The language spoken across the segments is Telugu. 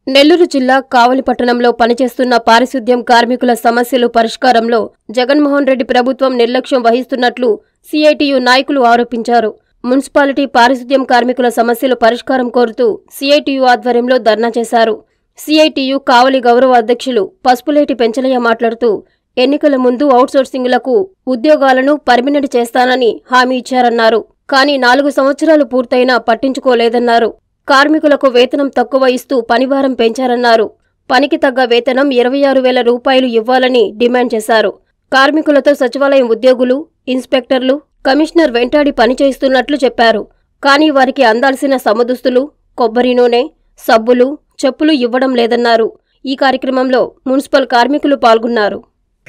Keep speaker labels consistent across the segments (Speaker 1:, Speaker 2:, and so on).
Speaker 1: నెల్లూరు జిల్లా కావలి పట్టణంలో పనిచేస్తున్న పారిశుద్ధ్యం కార్మికుల సమస్యలు పరిష్కారంలో జగన్మోహన్ రెడ్డి ప్రభుత్వం నిర్లక్ష్యం వహిస్తున్నట్లు సిఐటియు నాయకులు ఆరోపించారు మున్సిపాలిటీ పారిశుద్ధ్యం కార్మికుల సమస్యలు పరిష్కారం కోరుతూ సిఐటియు ఆధ్వర్యంలో ధర్నా చేశారు సిఐటియు కావలి గౌరవ అధ్యక్షులు పసుపులేటి పెంచలయ్య మాట్లాడుతూ ఎన్నికల ముందు అవుట్సోర్సింగ్లకు ఉద్యోగాలను పర్మినెంట్ చేస్తానని హామీ ఇచ్చారన్నారు కానీ నాలుగు సంవత్సరాలు పూర్తయినా పట్టించుకోలేదన్నారు కార్మికులకు వేతనం తక్కువ ఇస్తూ పనిభారం పెంచారన్నారు పనికి తగ్గ వేతనం ఇరవై ఆరు వేల రూపాయలు ఇవ్వాలని డిమాండ్ చేశారు కార్మికులతో సచివాలయం ఉద్యోగులు ఇన్స్పెక్టర్లు కమిషనర్ వెంటాడి పనిచేస్తున్నట్లు చెప్పారు కానీ వారికి అందాల్సిన సమదుస్తులు కొబ్బరి నూనె సబ్బులు చెప్పులు ఇవ్వడం లేదన్నారు ఈ కార్యక్రమంలో మున్సిపల్ కార్మికులు పాల్గొన్నారు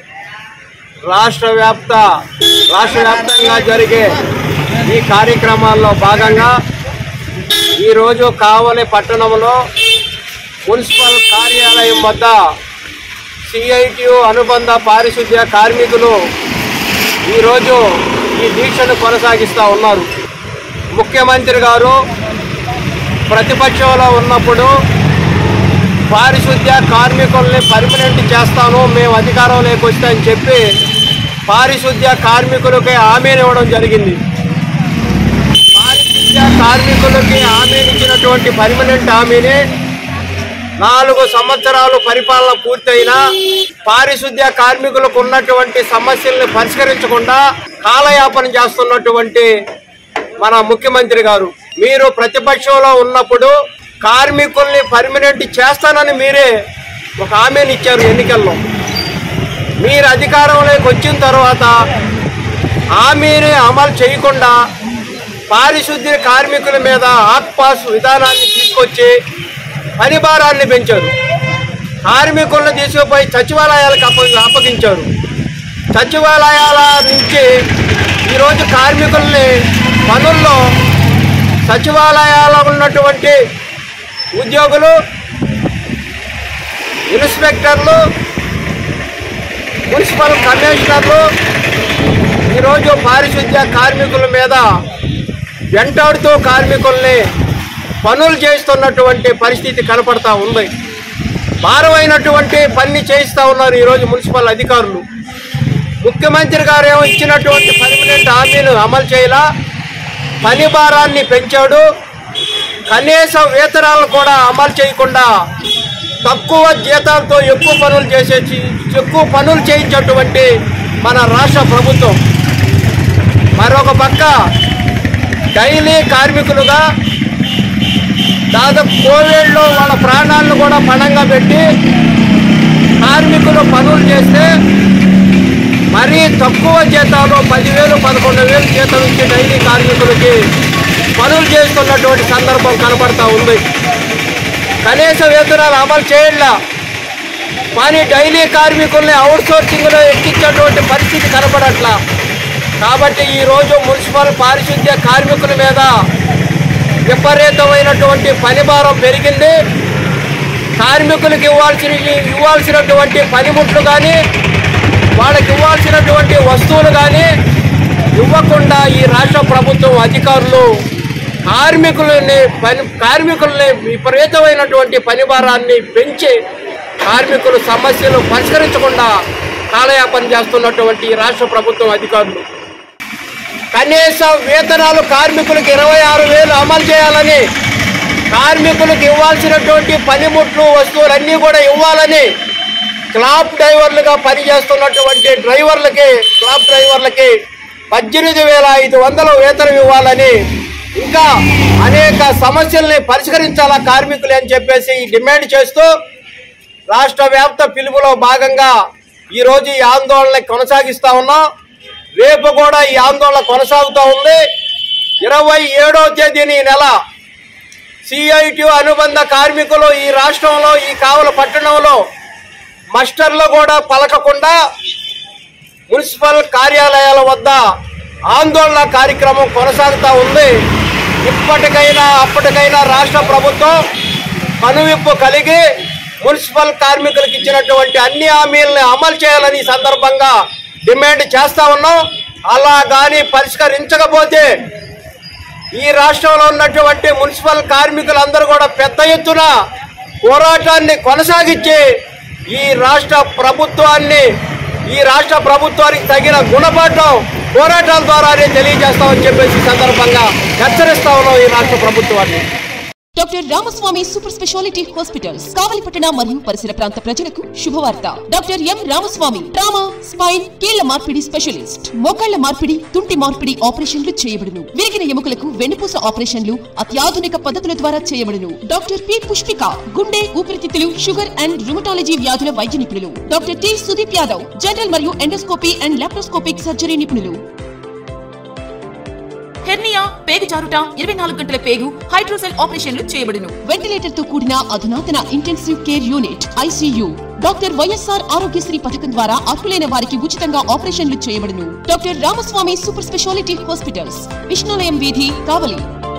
Speaker 2: రాష్ట్ర వ్యాప్త రాష్ట్ర వ్యాప్తంగా జరిగే ఈ కార్యక్రమాల్లో భాగంగా ఈరోజు కావలి పట్టణంలో మున్సిపల్ కార్యాలయం వద్ద సిఐటియు అనుబంధ పారిశుద్ధ్య కార్మికులు ఈరోజు ఈ దీక్షను కొనసాగిస్తూ ఉన్నారు ముఖ్యమంత్రి గారు ప్రతిపక్షంలో ఉన్నప్పుడు పారిశుద్ధ్య కార్మికుల్ని పర్మనెంట్ చేస్తాను మేము అధికారంలోకి వస్తే అని చెప్పి పారిశుద్ధ్య కార్మికులకి హామీని ఇవ్వడం జరిగింది పారిశుద్ధ్య కార్మికులకి హామీని ఇచ్చినటువంటి పర్మనెంట్ హామీని నాలుగు సంవత్సరాలు పరిపాలన పూర్తయినా పారిశుద్ధ్య కార్మికులకు ఉన్నటువంటి సమస్యల్ని పరిష్కరించకుండా కాలయాపన చేస్తున్నటువంటి మన ముఖ్యమంత్రి గారు మీరు ప్రతిపక్షంలో ఉన్నప్పుడు కార్మికుల్ని పర్మనెంట్ చేస్తానని మీరే ఒక హామీని ఇచ్చారు ఎన్నికల్లో మీరు అధికారంలోకి వచ్చిన తర్వాత హామీని అమలు చేయకుండా పారిశుద్ధ్య కార్మికుల మీద హాక్ పాస్ విధానాన్ని తీసుకొచ్చి పని భారాన్ని పెంచారు కార్మికులను తీసుకుపోయి సచివాలయాలకు అప్ప అప్పగించారు సచివాలయాల నుంచి ఈరోజు కార్మికుల్ని పనుల్లో సచివాలయాల్లో ఉన్నటువంటి ఉద్యోగులు ఇన్స్పెక్టర్లు మున్సిపల్ కమిషనర్లు ఈరోజు పారిశుద్ధ్య కార్మికుల మీద వెంటాడుతూ కార్మికుల్ని పనులు చేస్తున్నటువంటి పరిస్థితి కనపడతా ఉంది భారమైనటువంటి పని చేయిస్తూ ఉన్నారు ఈరోజు మున్సిపల్ అధికారులు ముఖ్యమంత్రి గారు ఏమో ఇచ్చినటువంటి పర్మనెంట్ హామీలు అమలు చేయలా పని భారాన్ని పెంచాడు కనీస వేతనాలను కూడా అమలు చేయకుండా తక్కువ జీతాలతో ఎక్కువ పనులు చేసేసి ఎక్కువ పనులు చేయించేటువంటి మన రాష్ట్ర ప్రభుత్వం మరొక పక్క డైలీ కార్మికులుగా దాదాపు కోవిడ్లో వాళ్ళ ప్రాణాలను కూడా పణంగా పెట్టి కార్మికులు పనులు చేస్తే మరీ తక్కువ జీతాలు పదివేలు పదకొండు వేలు జీతం ఇచ్చి డైలీ కార్మికులకి పనులు చేస్తున్నటువంటి సందర్భం కనబడతా ఉంది కనీస వేతనాలు అమలు చేయట్లా కానీ డైలీ కార్మికుల్ని అవుట్ సోర్సింగ్లో ఎక్కించేటువంటి పరిస్థితి కనపడట్లా కాబట్టి ఈరోజు మున్సిపల్ పారిశుద్ధ్య కార్మికుల మీద విపరీతమైనటువంటి పని భారం పెరిగింది కార్మికులకు ఇవ్వాల్సిన ఇవ్వాల్సినటువంటి పనిముట్లు కానీ వాళ్ళకి ఇవ్వాల్సినటువంటి వస్తువులు కానీ ఇవ్వకుండా ఈ రాష్ట్ర ప్రభుత్వం అధికారులు కార్మికులని పని కార్మికుల్ని విపరీతమైనటువంటి పని భారాన్ని పెంచి కార్మికుల సమస్యలు పరిష్కరించకుండా కాలయాపన చేస్తున్నటువంటి ఈ రాష్ట్ర ప్రభుత్వం అధికారులు కనీస వేతనాలు కార్మికులకు ఇరవై ఆరు వేలు అమలు చేయాలని కార్మికులకు ఇవ్వాల్సినటువంటి పనిముట్లు వస్తువులన్నీ కూడా ఇవ్వాలని క్లాబ్ డ్రైవర్లుగా పనిచేస్తున్నటువంటి డ్రైవర్లకి క్లాబ్ డ్రైవర్లకి పద్దెనిమిది వేల ఐదు వందల వేతనం ఇవ్వాలని ఇంకా అనేక సమస్యల్ని పరిష్కరించాలా కార్మికులు అని చెప్పేసి డిమాండ్ చేస్తూ రాష్ట్ర వ్యాప్త పిలుపులో భాగంగా ఈరోజు ఈ ఆందోళన కొనసాగిస్తా ఉన్నాం రేపు కూడా ఈ ఆందోళన కొనసాగుతూ ఉంది ఇరవై ఏడవ తేదీని ఈ నెల సిఐటి అనుబంధ కార్మికులు ఈ రాష్ట్రంలో ఈ కావల పట్టణంలో మస్టర్లు కూడా పలకకుండా మున్సిపల్ కార్యాలయాల వద్ద ఆందోళన కార్యక్రమం కొనసాగుతూ ఉంది ఇప్పటికైనా అప్పటికైనా రాష్ట్ర ప్రభుత్వం కనువిప్పు కలిగి మున్సిపల్ కార్మికులకు ఇచ్చినటువంటి అన్ని హామీలను అమలు చేయాలని ఈ సందర్భంగా డిమాండ్ చేస్తా ఉన్నాం అలా కానీ పరిష్కరించకపోతే ఈ రాష్ట్రంలో ఉన్నటువంటి మున్సిపల్ కార్మికులందరూ కూడా పెద్ద ఎత్తున పోరాటాన్ని కొనసాగించి ఈ రాష్ట్ర ప్రభుత్వాన్ని ఈ రాష్ట్ర ప్రభుత్వానికి తగిన గుణపాఠం పోరాటాల ద్వారానే తెలియజేస్తామని చెప్పేసి ఈ సందర్భంగా హెచ్చరిస్తా ఉన్నాం ఈ రాష్ట్ర ప్రభుత్వాన్ని
Speaker 3: doctor Ramaswamy super speciality hospitals కావలిపట్టణ మరియు పరిసర ప్రాంత ప్రజలకు శుభవార్త doctor M Ramaswamy trauma spine కీళ్ల మార్పిడి స్పెషలిస్ట్ మోకాళ్ల మార్పిడి తుంటి మార్పిడి ఆపరేషన్లు చేయబడును విరిగిన ఎముకలకు వెన్నుపూస ఆపరేషన్లు అత్యాధునిక పద్ధతుల ద్వారా చేయబడును డాక్టర్ పి పుష్పిక గుండె ఊపిరితిత్తులు షుగర్ అండ్ రుమటాలజీ వ్యాధుల వైద్య నిపుణులు doctor T Sudeep Yadav general మరియు ఎండోస్కోపీ అండ్ లాప్రోస్కోపిక్ సర్జరీ నిపుణులు హెర్నియా పేగు జారుట ఇరవై నాలుగు గంటల పేగు హైడ్రోసెల్ ఆపరేషన్లు చేయబడును వెంటిలేటర్ తో కూడిన అధునాతన intensive care unit ICU doctor YSR Aarogyasri పథకం ద్వారా అర్హులైన వారికి ఉచితంగా ఆపరేషన్లు చేయబడును doctor Ramaswamy super speciality hospitals విష్ణులయం వీధి కావలి